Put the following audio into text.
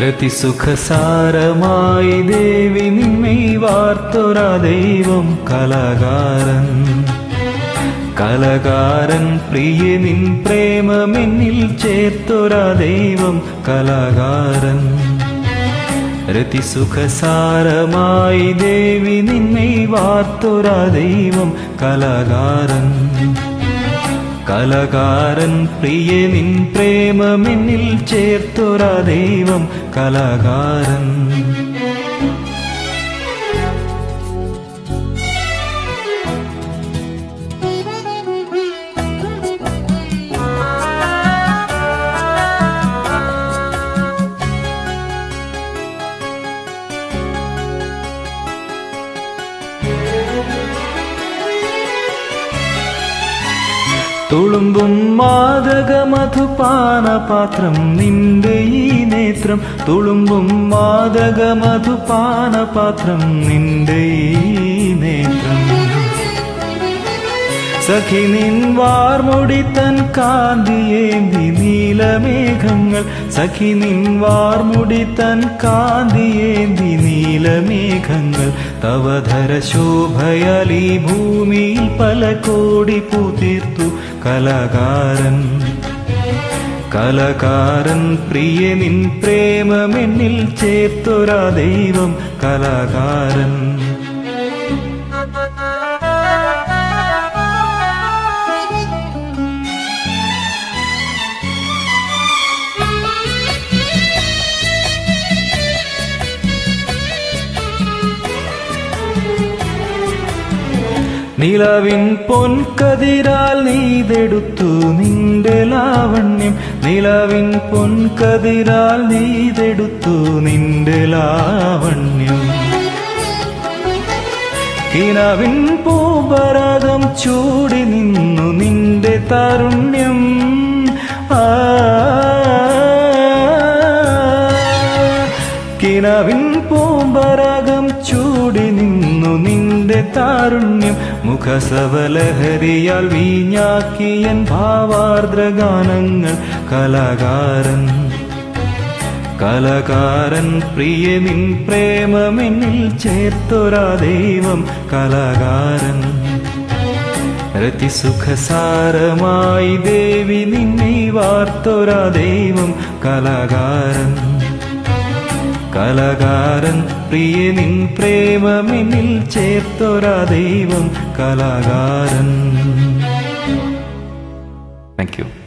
രതിസുഖസാരമായി ദേവി നിന്നെ വാർത്തൊരാ ദൈവം കലാകാരൻ കലകാരൻ പ്രിയ നിൻ പ്രേമമെന്നിൽ ചേർത്തൊരാ ദൈവം കലാകാരൻ രതിസുഖസാരമായി ദേവി നിന്നെ വാർത്തൊരാ ദൈവം കലകാരൻ കലകാരൻ പ്രിയ നിൻ പ്രേമമെന്നിൽ ചേർത്തൊരാ ദൈവം കലകാരൻ തുളുമ്പും മാതക മധുപാനപാത്രം നിന്റെ ഈ നേത്രം തുളുമ്പും മാതക മധുപാനപാത്രം നിന്റെ ഈ നേത്രം സഖി നിൻ വാർമുടി തൻ കാന്തിയേന്തി നീലമേഘങ്ങൾ സഖി നിൻ വാർമുടി തൻ കാന്തിയേന്തി നീലമേഘങ്ങൾ തവധര ശോഭയാൽ ഈ ഭൂമിയിൽ പല കോടി പൂതീർത്തു കലകാരൻ കലകാരൻ പ്രിയ നിൻ പ്രേമമെന്നിൽ ചേർത്തൊരാ ദൈവം കലാകാരൻ നിലവിൻ പൊൻകതിരാൽ നീതെടുത്തു നിന്റെ ലാവണ്യം നിലവിൻ പൊൻകതിരാൽ നീതെടുത്തു നിന്റെ ലാവണ്യം കിനാവിൻ പൂപരാഗം ചൂടി നിന്നു നിന്റെ താരുണ്യം ആ കിനാവിൻ പൂമ്പരാഗം ചൂടി നിന്നു നിന്റെ താരുണ്യം മുഖസവലഹരിയാൽ വീഞ്ഞാക്കിയൻ ഭാവാർദ്രഗാനങ്ങൾ കലാകാരൻ കലകാരൻ പ്രിയ നിൻ പ്രേമമെന്നിൽ ചേർത്തൊരാ ദൈവം കലാകാരൻ രതിസുഖസാരമായി ദേവി നിന്നെ വാർത്തൊരാ ദൈവം കലാകാരൻ കലകാരൻ പ്രിയ നിൻ പ്രേമമെന്നിൽ ചേർത്തൊരാ ദൈവം കലാകാരൻ താങ്ക് യു